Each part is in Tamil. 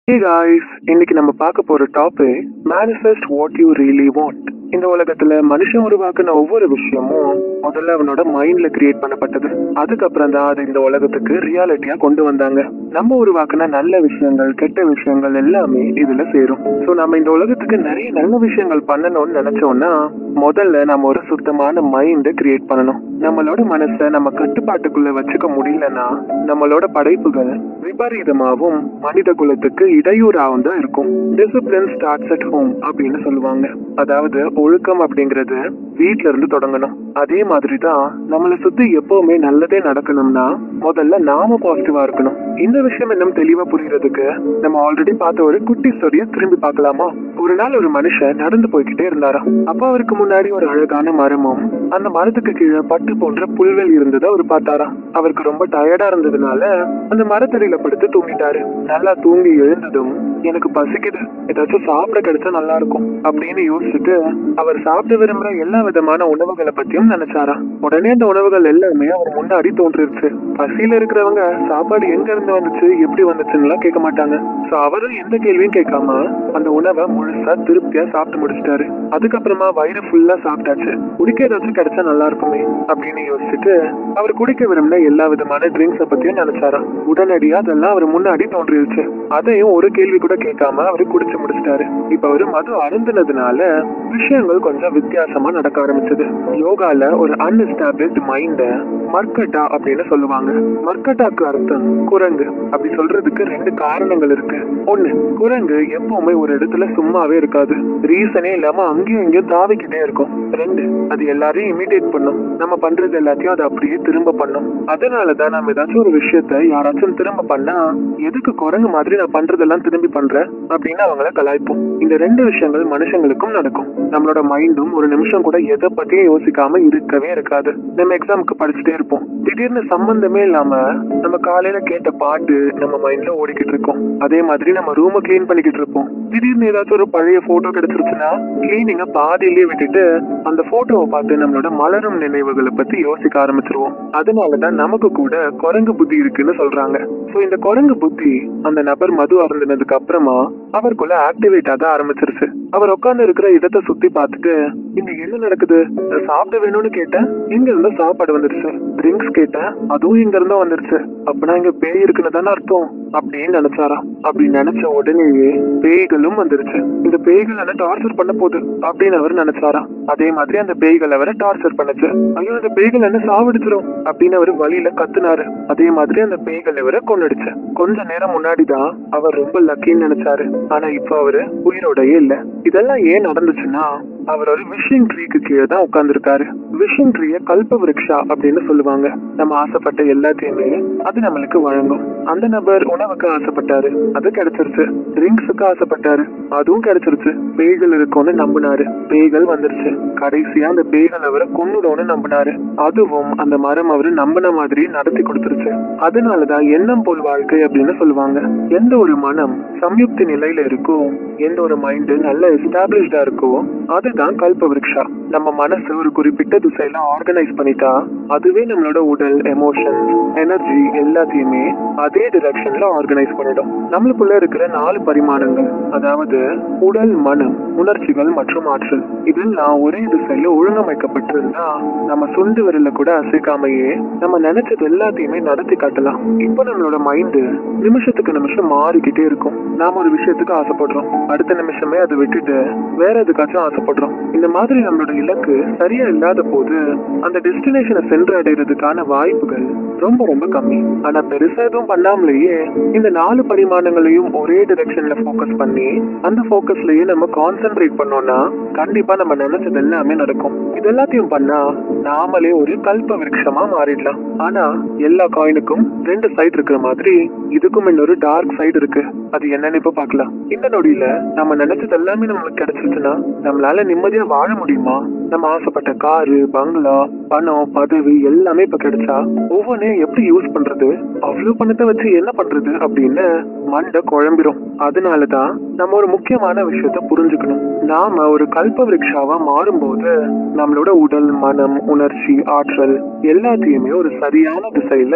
ஹே காய்ஸ் இன்னைக்கு நம்ம பார்க்க போற topic manifest what you really want இந்த உலகத்துல மனுஷன் உருவாக்குன ஒவ்வொரு விஷயமும் முதல்ல அவனோட மைண்ட்ல கிரியேட் பண்ணப்பட்டது அதுக்கப்புறம் தான் அது இந்த உலகத்துக்கு ரியாலிட்டியா கொண்டு வந்தாங்க நம்ம உருவாக்குன நல்ல விஷயங்கள் கெட்ட விஷயங்கள் எல்லாமே இதுல சேரும் சோ நம்ம இந்த உலகத்துக்கு நிறைய நல்ல விஷயங்கள் பண்ணணும்னு நினைச்சோம்னா முதல்ல நம்ம ஒரு சுத்தமான மைண்ட் கிரியேட் பண்ணணும் நம்மளோட மனசை நம்ம கட்டுப்பாட்டுக்குள்ள வச்சுக்க முடியலன்னா நம்மளோட படைப்புகள் விபரீதமாகவும் மனித குலத்துக்கு இடையூறாகவும் தான் இருக்கும் டிசிப்ளின் ஸ்டார்ட்ஸ் அட் ஹோம் அப்படின்னு சொல்லுவாங்க அதாவது ஒழுக்கம் அப்படிங்கிறது வீட்ல இருந்து தொடங்கணும் அதே மாதிரி தான் நம்மளை சுத்தி எப்பவுமே நல்லதே நடக்கணும்னா முதல்ல நாம பாசிட்டிவா இருக்கணும் இந்த விஷயம் இன்னும் தெளிவா புரியறதுக்கு நம்ம ஆல்ரெடி பார்த்த ஒரு குட்டி ஸ்டோரிய திரும்பி பார்க்கலாமா ஒரு நாள் ஒரு மனுஷன் நடந்து போய்கிட்டே இருந்தாராம் அப்ப அவருக்கு முன்னாடி ஒரு அழகான மரமும் அந்த மரத்துக்கு கீழே பட்டு போன்ற புல்வெளி இருந்ததை அவர் பார்த்தாராம் அவருக்கு ரொம்ப டயர்டா இருந்ததுனால அந்த மரத்தடியில படுத்து தூங்கிட்டாரு நல்லா தூங்கி எழுந்ததும் எனக்கு பசிக்குது ஏதாச்சும் சாப்பிட கிடைச்சா நல்லா இருக்கும் அப்படின்னு யோசிச்சுட்டு அவர் சாப்பிட விரும்புற எல்லா விதமான உணவுகளை பத்தியும் நினைச்சாராம் உடனே அந்த உணவுகள் எல்லாமே அவர் முன்னாடி தோன்றிருச்சு பசியில இருக்கிறவங்க சாப்பாடு எங்க இருந்து வந்துச்சு எப்படி வந்துச்சுன்னு கேட்க மாட்டாங்க சோ அவரும் எந்த கேள்வியும் கேட்காம அந்த உணவை முழுசா திருப்தியா சாப்பிட்டு முடிச்சிட்டாரு அதுக்கப்புறமா வயிறு ஃபுல்லா சாப்பிட்டாச்சு குடிக்க ஏதாச்சும் கிடைச்சா நல்லா இருக்குமே அப்படின்னு யோசிச்சுட்டு அவர் குடிக்க விரும்பின எல்லா விதமான ட்ரிங்க்ஸ பத்தியும் நினைச்சாராம் உடனடியா அதெல்லாம் அவர் முன்னாடி தோன்றிருச்சு அதையும் ஒரு கேள்வி கூட கேட்காம அவர் குடிச்சு முடிச்சிட்டாரு இப்ப அவரு மது அருந்தினதுனால விஷயங்கள் கொஞ்சம் வித்தியாசமா நடக்க ஆரம்பிச்சது யோகால ஒரு அன்எஸ்டாப்ளிஷ்ட் மைண்ட மர்க்கட்டா அப்படின்னு சொல்லுவாங்க மர்க்கட்டாக்கு அர்த்தம் குரங்கு அப்படி சொல்றதுக்கு ரெண்டு காரணங்கள் இருக்கு ஒண்ணு குரங்கு எப்பவுமே ஒரு இடத்துல சும்மாவே இருக்காது ரீசனே இல்லாம அங்கேயும் இங்கேயும் தாவிக்கிட்டே இருக்கும் ரெண்டு அது எல்லாரையும் இமிடேட் பண்ணும் நம்ம பண்றது எல்லாத்தையும் அது அப்படியே திரும்ப பண்ணும் அதனாலதான் நம்ம ஏதாச்சும் ஒரு விஷயத்த யாராச்சும் திரும்ப பண்ணா எதுக்கு குரங்கு மாதிரி நான் பண்றதெல்லாம் திரும்பி பண்றேன் அப்படின்னு அவங்கள கலாய்ப்போம் இந்த ரெண்டு விஷயங்கள் மனுஷங்களுக்கும் நடக்கும் நம்மளோட மைண்டும் ஒரு நிமிஷம் கூட எதை பத்தியும் யோசிக்காம இருக்கவே இருக்காது நம்ம எக்ஸாமுக்கு படிச்சுட்டே இருப்போம் திடீர்னு சம்பந்தமே இல்லாம நம்ம காலையில கேட்ட பாட்டு நம்ம மைண்ட்ல ஓடிக்கிட்டு இருக்கோம் அதே மாதிரி நம்ம ரூம கிளீன் பண்ணிக்கிட்டு இருப்போம் திடீர்னு ஏதாச்சும் ஒரு பழைய போட்டோ கிடைச்சிருச்சுன்னா கிளீனிங்க பாதியிலேயே விட்டுட்டு அந்த போட்டோவை பார்த்து நம்மளோட மலரும் நினைவுகளை பத்தி யோசிக்க ஆரம்பிச்சிருவோம் அதனாலதான் நமக்கு கூட குரங்கு புத்தி இருக்குன்னு சொல்றாங்க சோ இந்த குரங்கு புத்தி அந்த நபர் மது அருந்தினதுக்கு அப்புறமா அவருக்குள்ள ஆக்டிவேட் ஆக ஆரம்பிச்சிருச்சு அவர் உட்கார்ந்து இருக்கிற இடத்தை சுத்தி பார்த்துட்டு இங்க என்ன நடக்குது நான் சாப்பிட வேணும்னு கேட்டேன் இங்க இருந்து சாப்பாடு வந்துருச்சு ட்ரிங்க்ஸ் கேட்டேன் அதுவும் இங்க இருந்தும் வந்துருச்சு அப்படின்னா இங்க பேய் இருக்குன்னு தானே அர்த்தம் அப்படின்னு நினைச்சாராம் அப்படி நினைச்ச உடனேயே பேய்களும் வந்துருச்சு இந்த பேய்கள் என்ன டார்ச்சர் பண்ண போகுது அப்படின்னு அவர் நினைச்சாராம் அதே மாதிரி அந்த பேய்கள் அவரை டார்ச்சர் பண்ணுச்சு ஐயோ அந்த பேய்கள் என்ன சாவடிச்சிரும் அப்படின்னு அவர் வழியில கத்துனாரு அதே மாதிரி அந்த பேய்கள் இவரை கொன்னுடுச்சு கொஞ்ச நேரம் முன்னாடிதான் அவர் ரொம்ப லக்கின்னு நினைச்சாரு ஆனா இப்ப அவரு உயிரோடயே இல்ல இதெல்லாம் ஏன் நடந்துச்சுன்னா அவர் ஒரு விஷிங் ட்ரீக்கு கீழே தான் உட்கார்ந்துருக்காரு விஷிங் ட்ரீய கல்ப விருக்ஷா அப்படின்னு சொல்லுவாங்க நம்ம ஆசைப்பட்ட எல்லாத்தையுமே அது நம்மளுக்கு வழங்கும் அந்த நபர் உணவுக்கு ஆசைப்பட்டாரு அது கிடைச்சிருச்சு ட்ரிங்க்ஸுக்கு ஆசைப்பட்டாரு அதுவும் கிடைச்சிருச்சு பேய்கள் இருக்கும்னு நம்பினாரு பேய்கள் வந்துருச்சு கடைசியா அந்த பேய்கள் அவரை கொன்னுடும்னு நம்பினாரு அதுவும் அந்த மரம் அவரு நம்பின மாதிரி நடத்தி கொடுத்துருச்சு அதனாலதான் எண்ணம் போல் வாழ்க்கை அப்படின்னு சொல்லுவாங்க எந்த ஒரு மனம் சம்யுக்தி நிலையில இருக்கோ எந்த ஒரு மைண்ட் நல்ல எஸ்டாப்ளிஷ்டா இருக்கோ அதுதான் கல்ப விருக்ஷா நம்ம மனசு ஒரு குறிப்பிட்ட திசையில ஆர்கனைஸ் பண்ணிட்டா அதுவே நம்மளோட உடல் எமோஷன் எனர்ஜி எல்லாத்தையுமே அதே டிரெக்ஷன்ல ஆர்கனைஸ் பண்ணிடும் நம்மளுக்குள்ள இருக்கிற நாலு பரிமாணங்கள் அதாவது உடல் மனம் உணர்ச்சிகள் மற்றும் ஆற்றல் இதெல்லாம் ஒரே திசையில ஒழுங்கமைக்கப்பட்டிருந்தா நம்ம சுண்டு விரல கூட அசைக்காமையே நம்ம நினைச்சது எல்லாத்தையுமே நடத்தி காட்டலாம் இப்போ நம்மளோட மைண்டு நிமிஷத்துக்கு நிமிஷம் மாறிக்கிட்டே இருக்கும் நாம ஒரு விஷயத்துக்கு ஆசைப்படுறோம் அடுத்த நிமிஷமே அதை விட்டுட்டு வேற எதுக்காச்சும் ஆசைப்படுறோம் இந்த மாதிரி நம்மளோட இலக்கு சரியா இல்லாத போது அந்த டெஸ்டினேஷனை சென்று அடைகிறதுக்கான வாய்ப்புகள் ரொம்ப ரொம்ப கம்மி ஆனா பெருசா எதுவும் பண்ணாமலேயே இந்த நாலு பரிமாணங்களையும் ஒரே டிரெக்ஷன்ல ஃபோக்கஸ் பண்ணி அந்த ஃபோக்கஸ்லயே நம்ம கான்சென்ட்ரேட் பண்ணோம்னா கண்டிப்பா நம்ம நினைச்சது எல்லாமே நடக்கும் இது எல்லாத்தையும் பண்ணா நாமளே ஒரு கல்ப விருட்சமா மாறிடலாம் ஆனா எல்லா காயினுக்கும் ரெண்டு சைடு இருக்கிற மாதிரி இதுக்கும் இன்னொரு டார்க் சைடு இருக்கு அது என்னன்னு இப்ப பார்க்கலாம் இந்த நொடியில நம்ம நினைச்சது எல்லாமே நம்மளுக்கு கிடைச்சிருச்சுன்னா நம்மளால நிம்மதியா வாழ முடியுமா நம்ம ஆசைப்பட்ட காரு பங்களா பணம் பதவி எல்லாமே இப்ப கிடைச்சா ஒவ்வொன்றையும் எப்படி யூஸ் பண்றது அவ்வளவு பணத்தை வச்சு என்ன பண்றது அப்படின்னு மண்டை குழம்பிரும் அதனாலதான் நம்ம ஒரு முக்கியமான விஷயத்த புரிஞ்சுக்கணும் நாம ஒரு கல்ப விருட்சாவா மாறும்போது நம்மளோட உடல் மனம் உணர்ச்சி ஆற்றல் எல்லாத்தையுமே ஒரு சரியான திசையில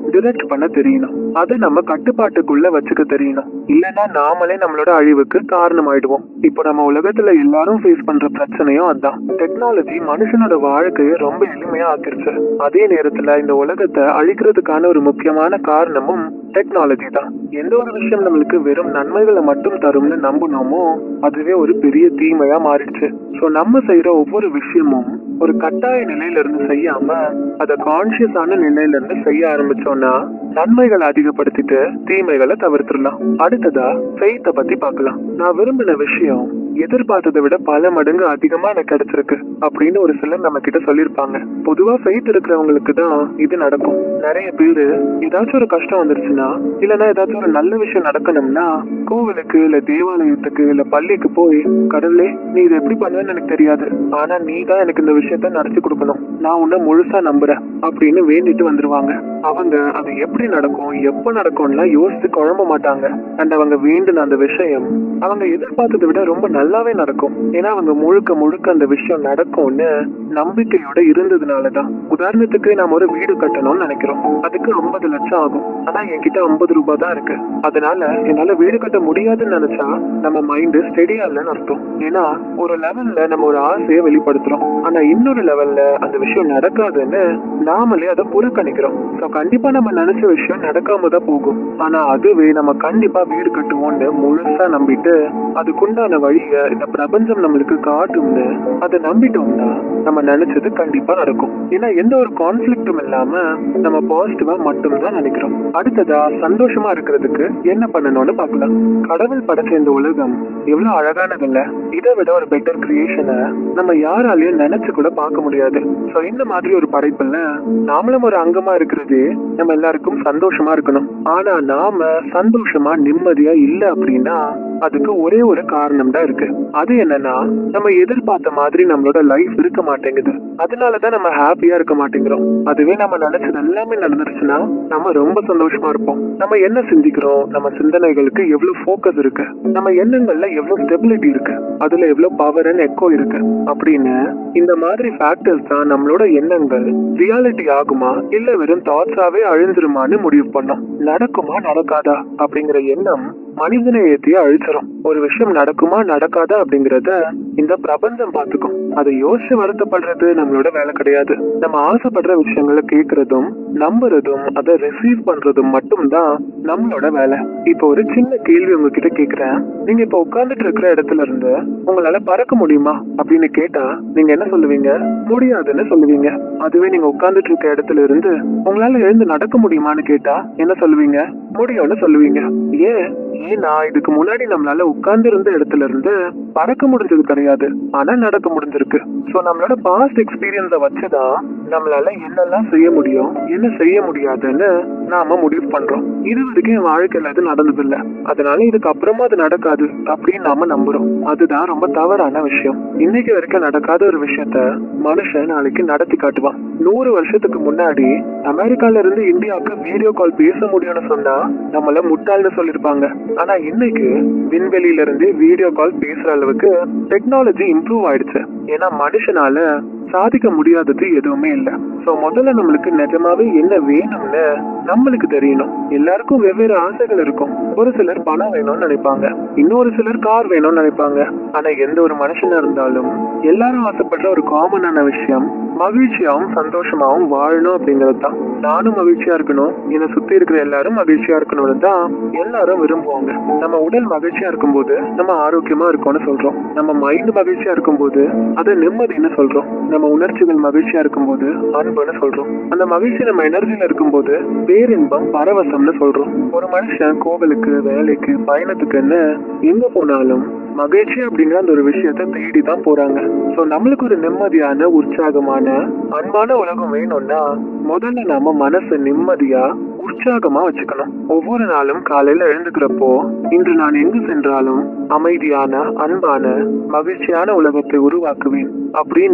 டிரெக்ட் பண்ண தெரியணும் அதை நம்ம கட்டுப்பாட்டுக்குள்ள வச்சுக்க தெரியணும் இல்லைன்னா நாமளே நம்மளோட அழிவுக்கு காரணமாயிடுவோம் இப்போ நம்ம உலகத்துல எல்லாரும் ஃபேஸ் பண்ற பிரச்சனையும் அதான் டெக்னாலஜி மனுஷனோட வாழ்க்கையை ரொம்ப எளிமையா ஆக்கிருச்சு அதே நேரத்துல இந்த உலகத்தை அழிக்கிறதுக்கான ஒரு முக்கியமான காரணமும் டெக்னாலஜி தான் எந்த ஒரு விஷயம் நம்மளுக்கு வெறும் நன்மைகளை மட்டும் தரும்னு நம்பினோமோ அதுவே ஒரு பெரிய தீமையா மாறிடுச்சு சோ நம்ம செய்யற ஒவ்வொரு விஷயமும் ஒரு கட்டாய நிலையில இருந்து செய்யாம அத கான்சியஸான நிலையில இருந்து செய்ய ஆரம்பிச்சோம்னா நன்மைகளை அதிகப்படுத்திட்டு தீமைகளை தவிர்த்துடலாம் அடுத்ததா ஃபெய்த்தை பத்தி பார்க்கலாம் நான் விரும்பின விஷயம் எதிர்பார்த்ததை விட பல மடங்கு அதிகமா எனக்கு கிடைச்சிருக்கு அப்படின்னு ஒரு சிலர் நம்ம கிட்ட சொல்லியிருப்பாங்க பொதுவா ஃபெய்த் இருக்கிறவங்களுக்கு தான் இது நடக்கும் நிறைய பேரு ஏதாச்சும் ஒரு கஷ்டம் வந்துருச்சுன்னா இல்லைன்னா ஏதாச்சும் ஒரு நல்ல விஷயம் நடக்கணும்னா கோவிலுக்கு இல்ல தேவாலயத்துக்கு இல்ல பள்ளிக்கு போய் கடவுளே நீ இதை எப்படி பண்ணுவேன்னு எனக்கு தெரியாது ஆனா நீ தான் எனக்கு இந்த விஷயத்த நடத்தி கொடுக்கணும் நான் உன்னை முழுசா நம்புறேன் அப்படின்னு வேண்டிட்டு வந்துருவாங்க அவங்க அது எப்படி நடக்கும் எப்ப நடக்கும்லாம் யோசிச்சு குழம்ப மாட்டாங்க அண்ட் அவங்க வேண்டின அந்த விஷயம் அவங்க எதிர்பார்த்ததை விட ரொம்ப நல்லாவே நடக்கும் ஏன்னா அவங்க முழுக்க முழுக்க அந்த விஷயம் நடக்கும்னு நம்பிக்கையோட இருந்ததுனாலதான் உதாரணத்துக்கு நாம ஒரு வீடு கட்டணும்னு நினைக்கிறோம் அதுக்கு ஐம்பது லட்சம் ஆகும் ஆனா என்கிட்ட ஐம்பது ரூபாய் தான் இருக்கு அதனால என்னால வீடு கட்ட முடியாதுன்னு நினைச்சா நம்ம மைண்ட் ஸ்டெடியா இல்லைன்னு அர்த்தம் ஏன்னா ஒரு லெவல்ல நம்ம ஒரு ஆசையை வெளிப்படுத்துறோம் ஆனா இன்னொரு லெவல்ல அந்த விஷயம் நடக்காதுன்னு நாமளே அதை புறக்கணிக்கிறோம் ஸோ கண்டிப்பா நம்ம நினைச்ச விஷயம் நடக்காம தான் போகும் ஆனா அதுவே நம்ம கண்டிப்பா வீடு கட்டுவோம்னு முழுசா நம்பிட்டு அதுக்குண்டான வழிய இந்த பிரபஞ்சம் நம்மளுக்கு காட்டும்னு அதை நம்பிட்டோம்னா நம்ம நினைச்சது கண்டிப்பா நடக்கும் ஏன்னா எந்த ஒரு கான்ஃபிளிக்டும் இல்லாம நம்ம பாசிட்டிவா மட்டும்தான் நினைக்கிறோம் அடுத்ததா சந்தோஷமா இருக்கிறதுக்கு என்ன பண்ணணும்னு பார்க்கலாம் கடவுள் படைச்ச இந்த உலகம் எவ்வளவு அழகானதில்ல இதை விட ஒரு பெட்டர் கிரியேஷனை நம்ம யாராலையும் நினைச்சு கூட பார்க்க முடியாது சோ இந்த மாதிரி ஒரு படைப்புல நாமளும் ஒரு அங்கமா இருக்கிறது நம்ம எல்லாருக்கும் சந்தோஷமா இருக்கணும் ஆனா நாம சந்தோஷமா நிம்மதியா இல்ல அப்படின்னா அதுக்கு ஒரே ஒரு காரணம் தான் இருக்கு அது என்னன்னா நம்ம எதிர்பார்த்த மாதிரி நம்மளோட லைஃப் இருக்க மாட்டேங்குது அதனாலதான் நம்ம ஹாப்பியா இருக்க மாட்டேங்கிறோம் அதுவே நம்ம நினைச்சது எல்லாமே நடந்துருச்சுன்னா நம்ம ரொம்ப சந்தோஷமா இருப்போம் நம்ம என்ன சிந்திக்கிறோம் நம்ம சிந்தனைகளுக்கு எவ்வளவு ஃபோக்கஸ் இருக்கு நம்ம எண்ணங்கள்ல எவ்வளவு ஸ்டெபிலிட்டி இருக்கு அதுல எவ்வளவு பவர் அண்ட் எக்கோ இருக்கு அப்படின்னு இந்த மாதிரி ஃபேக்டர்ஸ் தான் நம்மளோட எண்ணங்கள் ரியாலிட்டி ஆகுமா இல்ல வெறும் தாட்ஸாவே அழிஞ்சிருமான்னு முடிவு பண்ணோம் நடக்குமா நடக்காதா அப்படிங்கிற எண்ணம் மனிதனை ஏத்தி அழிச்சிரும் ஒரு விஷயம் நடக்குமா நடக்காதா அப்படிங்கறத இந்த பிரபஞ்சம் பார்த்துக்கும் அதை யோசிச்சு வருத்தப்படுறது நம்மளோட வேலை கிடையாது நம்ம ஆசைப்படுற விஷயங்களை கேட்கறதும் நம்புறதும் அதை ரிசீவ் பண்றதும் மட்டும்தான் நம்மளோட வேலை இப்போ ஒரு சின்ன கேள்வி உங்ககிட்ட கேக்குறேன் நீங்க இப்ப உட்கார்ந்துட்டு இருக்கிற இடத்துல இருந்து உங்களால பறக்க முடியுமா அப்படின்னு கேட்டா நீங்க என்ன சொல்லுவீங்க முடியாதுன்னு சொல்லுவீங்க அதுவே நீங்க உட்கார்ந்துட்டு இருக்க இடத்துல இருந்து உங்களால எழுந்து நடக்க முடியுமான்னு கேட்டா என்ன சொல்லுவீங்க முடியும்னு சொல்லுவீங்க ஏன் ஏன்னா இதுக்கு முன்னாடி நம்மளால உட்கார்ந்து இருந்த இடத்துல இருந்து பறக்க முடிஞ்சது கிடையாது ஆனா நடக்க முடிஞ்சிருக்கு சோ நம்மளோட பாஸ்ட் எக்ஸ்பீரியன்ஸ வச்சுதான் நம்மளால என்னெல்லாம் செய்ய முடியும் என்ன செய்ய முடியாதுன்னு நாம முடிவு பண்றோம் இது வரைக்கும் என் வாழ்க்கையில அது நடந்தது இல்ல அதனால இதுக்கு அப்புறமா அது நடக்காது அப்படின்னு நாம நம்புறோம் அதுதான் ரொம்ப தவறான விஷயம் இன்னைக்கு வரைக்கும் நடக்காத ஒரு விஷயத்த மனுஷன் நாளைக்கு நடத்தி காட்டுவான் நூறு வருஷத்துக்கு முன்னாடி அமெரிக்கால இருந்து இந்தியாவுக்கு வீடியோ கால் பேச முடியும்னு சொன்னா நம்மள முட்டாள்னு சொல்லிருப்பாங்க ஆனா இன்னைக்கு விண்வெளியில இருந்து வீடியோ கால் பேசுற அளவுக்கு டெக்னாலஜி இம்ப்ரூவ் ஆயிடுச்சு ஏன்னா மனுஷனால சாதிக்க முடியாதது எதுவுமே இல்ல சோ முதல்ல நம்மளுக்கு நிஜமாவே என்ன வேணும்னு நம்மளுக்கு தெரியணும் எல்லாருக்கும் வெவ்வேறு ஆசைகள் இருக்கும் ஒரு சிலர் பணம் வேணும்னு நினைப்பாங்க இன்னொரு சிலர் கார் வேணும்னு நினைப்பாங்க ஆனா எந்த ஒரு மனுஷனா இருந்தாலும் எல்லாரும் ஆசைப்படுற ஒரு காமனான விஷயம் மகிழ்ச்சியாவும் சந்தோஷமாவும் வாழணும் அப்படிங்கிறது தான் நானும் மகிழ்ச்சியா இருக்கணும் என்னை சுத்தி இருக்கிற எல்லாரும் மகிழ்ச்சியா இருக்கணும்னு தான் எல்லாரும் விரும்புவாங்க நம்ம உடல் மகிழ்ச்சியா இருக்கும்போது நம்ம ஆரோக்கியமா இருக்கோம்னு சொல்றோம் நம்ம மைண்ட் மகிழ்ச்சியா இருக்கும்போது அது நிம்மதின்னு சொல்றோம் நம்ம உணர்ச்சிகள் மகிழ்ச்சியா இருக்கும்போது அன்புன்னு சொல்றோம் அந்த மகிழ்ச்சி நம்ம எனர்ஜில இருக்கும்போது பேரின்பம் பரவசம்னு சொல்றோம் ஒரு மனுஷன் கோவிலுக்கு வேலைக்கு பயணத்துக்குன்னு எங்க போனாலும் மகிழ்ச்சி அப்படிங்கிற அந்த ஒரு விஷயத்த தேடி தான் போறாங்க சோ நம்மளுக்கு ஒரு நிம்மதியான உற்சாகமான அன்பான உலகம் வேணும்னா முதல்ல நாம மனசை நிம்மதியா உற்சாகமா வச்சுக்கணும் ஒவ்வொரு நாளும் காலையில எழுந்துக்கிறப்போ இன்று நான் எங்கு சென்றாலும் அமைதியான அன்பான மகிழ்ச்சியான உலகத்தை உருவாக்குவேன் அப்படின்னு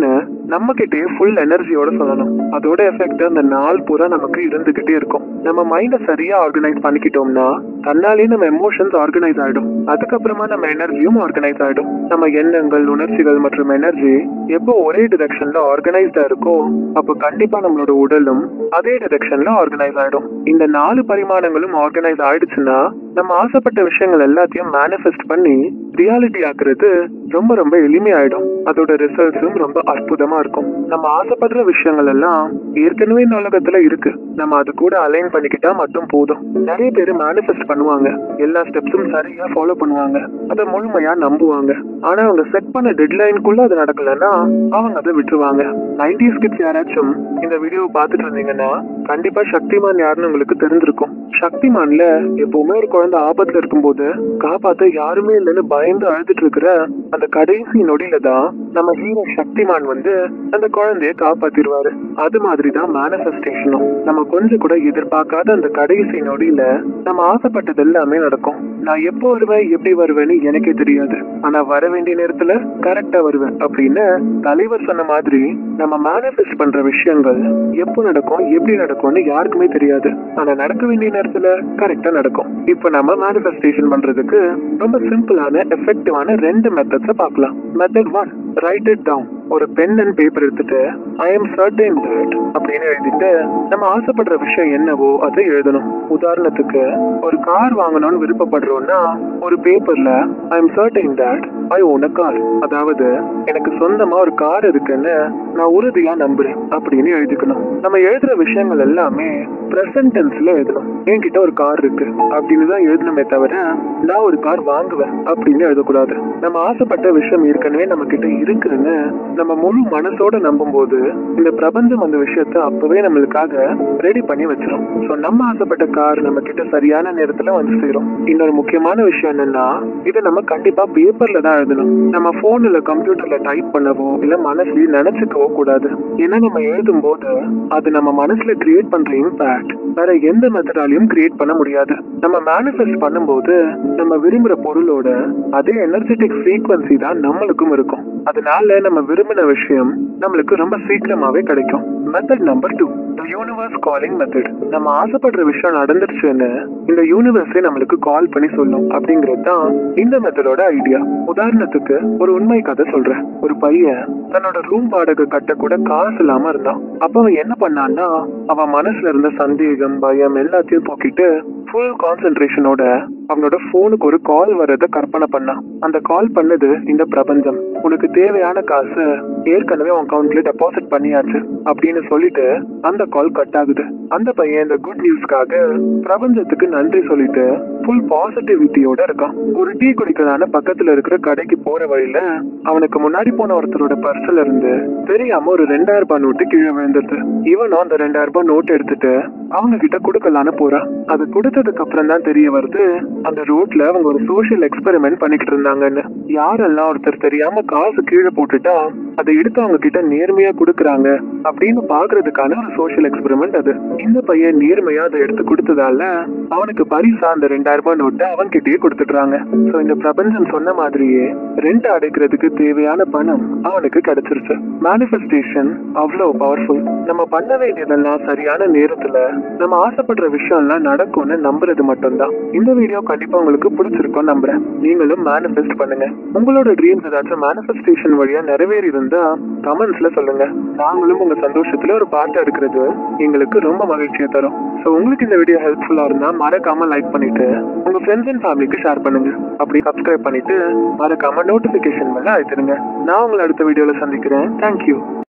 நம்ம கிட்டயே ஃபுல் எனர்ஜியோட சொல்லணும் அதோட எஃபெக்ட் அந்த நாள் பூரா நமக்கு இருந்துகிட்டே இருக்கும் நம்ம மைண்டை சரியா ஆர்கனைஸ் பண்ணிக்கிட்டோம்னா தன்னாலே நம்ம எமோஷன்ஸ் ஆர்கனைஸ் ஆயிடும் அதுக்கப்புறமா நம்ம எனர்ஜியும் ஆர்கனைஸ் ஆயிடும் நம்ம எண்ணங்கள் உணர்ச்சிகள் மற்றும் எனர்ஜி எப்போ ஒரே டிரெக்ஷன்ல ஆர்கனைஸ்டா இருக்கோ அப்போ கண்டிப்பா நம்மளோட உடலும் அதே டிரெக்ஷன்ல ஆர்கனைஸ் ஆயிடும் இந்த நாலு பரிமாணங்களும் ஆர்கனைஸ் ஆயிடுச்சுன்னா நம்ம ஆசைப்பட்ட விஷயங்கள் எல்லாத்தையும் மேனிஃபெஸ்ட் பண்ணி ரியாலிட்டி ஆக்குறது ரொம்ப ரொம்ப எளிமையாயிடும் அதோட ரிசல்ட்ஸும் ரொம்ப அற்புதமா இருக்கும் நம்ம ஆசைப்படுற விஷயங்கள் எல்லாம் ஏற்கனவே இந்த உலகத்துல இருக்கு நம்ம அது கூட அலைன் பண்ணிக்கிட்டா மட்டும் போதும் நிறைய பேர் மேனிஃபெஸ்ட் பண்ணுவாங்க எல்லா ஸ்டெப்ஸும் சரியா ஃபாலோ பண்ணுவாங்க அதை முழுமையா நம்புவாங்க ஆனா அவங்க செட் பண்ண டெட்லைனுக்குள்ள அது நடக்கலன்னா அவங்க அதை விட்டுருவாங்க நைன்டிஸ் கிட்ஸ் யாராச்சும் இந்த வீடியோ பார்த்துட்டு இருந்தீங்கன்னா கண்டிப்பா சக்திமான் யாருன்னு உங்களுக்கு தெரிஞ்சிருக்கும் சக்திமான்ல எப்பவுமே ஒரு குழந்தை ஆபத்துல இருக்கும்போது காப்பாத்த யாருமே இல்லைன்னு பயந்து அழுதுட்டு இருக்கிற அந்த கடைசி நொடியில தான் நம்ம ஹீரோ சக்திமான் வந்து அந்த குழந்தைய காப்பாத்திடுவாரு அது மாதிரி தான் மேனிஃபெஸ்டேஷனும் நம்ம கொஞ்சம் கூட எதிர்பார்க்காத அந்த கடைசி நொடியில நம்ம ஆசைப்பட்டது எல்லாமே நடக்கும் நான் எப்போ வருவேன் எப்படி வருவேன்னு எனக்கே தெரியாது ஆனா வர வேண்டிய நேரத்துல கரெக்டா வருவேன் அப்படின்னு தலைவர் சொன்ன மாதிரி நம்ம மேனிஃபெஸ்ட் பண்ற விஷயங்கள் எப்போ நடக்கும் எப்படி நடக்கும்னு யாருக்குமே தெரியாது ஆனா நடக்க வேண்டிய நேரத்துல கரெக்டா நடக்கும் இப்போ நம்ம மேனிஃபெஸ்டேஷன் பண்றதுக்கு ரொம்ப சிம்பிளான எஃபெக்டிவான ரெண்டு மெத்தட்ஸ பார்க்கலாம் method one write it down ஒரு பென் அண்ட் பேப்பர் எடுத்துட்டு ஐ எம் சர்டன் தட் அப்படின்னு எழுதிட்டு நம்ம ஆசைப்படுற விஷயம் என்னவோ அதை எழுதணும் உதாரணத்துக்கு ஒரு கார் வாங்கணும்னு விருப்பப்படுறோம்னா ஒரு பேப்பர்ல I am certain that I own a car அதாவது எனக்கு சொந்தமா ஒரு கார் இருக்குன்னு நான் உறுதியா நம்புறேன் அப்படின்னு எழுதிக்கணும் நம்ம எழுதுற விஷயங்கள் எல்லாமே பிரசன்ட் டென்ஸ்ல எழுதணும் என்கிட்ட ஒரு கார் இருக்கு அப்படின்னு தான் எழுதணுமே தவிர நான் ஒரு கார் வாங்குவேன் அப்படின்னு எழுதக்கூடாது நம்ம ஆசைப்பட்ட விஷயம் ஏற்கனவே நம்ம கிட்ட இருக்குன்னு நம்ம முழு மனசோட நம்பும் போது இந்த பிரபஞ்சம் அந்த விஷயத்த அப்பவே நம்மளுக்காக ரெடி பண்ணி வச்சிரும் ஸோ நம்ம ஆசைப்பட்ட கார் நம்ம கிட்ட சரியான நேரத்துல வந்து சேரும் இன்னொரு முக்கியமான விஷயம் என்னன்னா இதை நம்ம கண்டிப்பா பேப்பர்ல தான் எழுதணும் நம்ம போன்ல கம்ப்யூட்டர்ல டைப் பண்ணவோ இல்ல மனசுல நினைச்சுக்கவோ கூடாது ஏன்னா நம்ம எழுதும் போது அது நம்ம மனசுல கிரியேட் பண்ற இம்பாக்ட் வேற எந்த மெத்தடாலையும் கிரியேட் பண்ண முடியாது நம்ம மேனிஃபெஸ்ட் பண்ணும்போது நம்ம விரும்புற பொருளோட அதே எனர்ஜெட்டிக் ஃப்ரீக்வன்சி தான் நம்மளுக்கும் இருக்கும் அதனால நம்ம விரும்பின விஷயம் நம்மளுக்கு ரொம்ப சீக்கிரமாவே கிடைக்கும் method number two the universe calling method நம்ம ஆசைப்படுற விஷயம் நடந்துருச்சுன்னு இந்த யூனிவர்ஸே நம்மளுக்கு கால் பண்ணி சொல்லும் அப்படிங்கிறது தான் இந்த மெத்தடோட ஐடியா உதாரணத்துக்கு ஒரு உண்மை கதை சொல்றேன் ஒரு பையன் தன்னோட ரூம் வாடகை கட்ட கூட காசு இல்லாம இருந்தான் அப்ப அவன் என்ன பண்ணான்னா அவன் மனசுல இருந்த சந்தேகம் பயம் எல்லாத்தையும் போக்கிட்டு ஃபுல் கான்சென்ட்ரேஷனோட அவனோட போனுக்கு ஒரு கால் வர்றத கற்பனை பண்ணான் அந்த கால் பண்ணது இந்த பிரபஞ்சம் உனக்கு தேவையான காசு ஏற்கனவே உன் அக்கௌண்ட்ல டெபாசிட் பண்ணியாச்சு அப்படின்னு சொல்லிட்டு அந்த கால் கட் ஆகுது அந்த பையன் இந்த குட் நியூஸ்க்காக பிரபஞ்சத்துக்கு நன்றி சொல்லிட்டு ஃபுல் பாசிட்டிவிட்டியோட இருக்கான் ஒரு டீ குடிக்கிறதான பக்கத்துல இருக்கிற கடைக்கு போற வழியில அவனுக்கு முன்னாடி போன ஒருத்தரோட பர்ஸ்ல இருந்து தெரியாம ஒரு ரெண்டாயிரம் ரூபாய் நோட்டு கீழே விழுந்துருது இவனும் அந்த ரெண்டாயிரம் ரூபாய் நோட் எடுத்துட்டு அவங்க கிட்ட கொடுக்கலான்னு போறான் அது கொடுத்ததுக்கு அப்புறம் தான் தெரிய வருது அந்த ரோட்ல அவங்க ஒரு சோஷியல் எக்ஸ்பெரிமெண்ட் பண்ணிக்கிட்டு இருந்தாங்கன்னு யாரெல்லாம் ஒருத்தர் தெரியாம காசு கீழே போட்டுட்டா அதை எடுத்து அவங்க கிட்ட நேர்மையா கொடுக்கறாங்க அப்படின்னு பாக்குறதுக்கான ஒரு சோஷியல் எக்ஸ்பெரிமெண்ட் அது இந்த பையன் நேர்மையா அதை எடுத்து கொடுத்ததால அவனுக்கு பரிசா அந்த ரெண்டாயிரம் ரூபாய் நோட்டை அவன் கிட்டயே கொடுத்துடுறாங்க சோ இந்த பிரபஞ்சம் சொன்ன மாதிரியே ரெண்ட் அடைக்கிறதுக்கு தேவையான பணம் அவனுக்கு கிடைச்சிருச்சு மேனிஃபெஸ்டேஷன் அவ்வளவு பவர்ஃபுல் நம்ம பண்ண வேண்டியதெல்லாம் சரியான நேரத்துல நம்ம ஆசைப்படுற விஷயம் எல்லாம் நடக்கும்னு நம்புறது மட்டும்தான் இந்த வீடியோ கண்டிப்பா உங்களுக்கு பிடிச்சிருக்கும் நம்புறேன் நீங்களும் மேனிஃபெஸ்ட் பண்ணுங்க உங்களோட ட்ரீம்ஸ் ஏதாச்சும் மேனிஃபெஸ்டேஷன் வழியா நிறைவேறி இருந்தா கமெண்ட்ஸ்ல சொல்லுங்க நாங்களும் உங்க சந்தோஷத்துல ஒரு பாட்டு எடுக்கிறது எங்களுக்கு ரொம்ப மகிழ்ச்சியை தரும் ஸோ உங்களுக்கு இந்த வீடியோ ஹெல்ப்ஃபுல்லா இருந்தா மறக்காம லைக் பண்ணிட்டு உங்க ஃப்ரெண்ட்ஸ் அண்ட் ஃபேமிலிக்கு ஷேர் பண்ணுங்க அப்படி சப்ஸ்கிரைப் பண்ணிட்டு மறக்காம நோட்டிபிகேஷன் மேல அழுத்திடுங்க நான் உங்களை அடுத்த வீடியோல சந்திக்கிறேன் தேங்க்யூ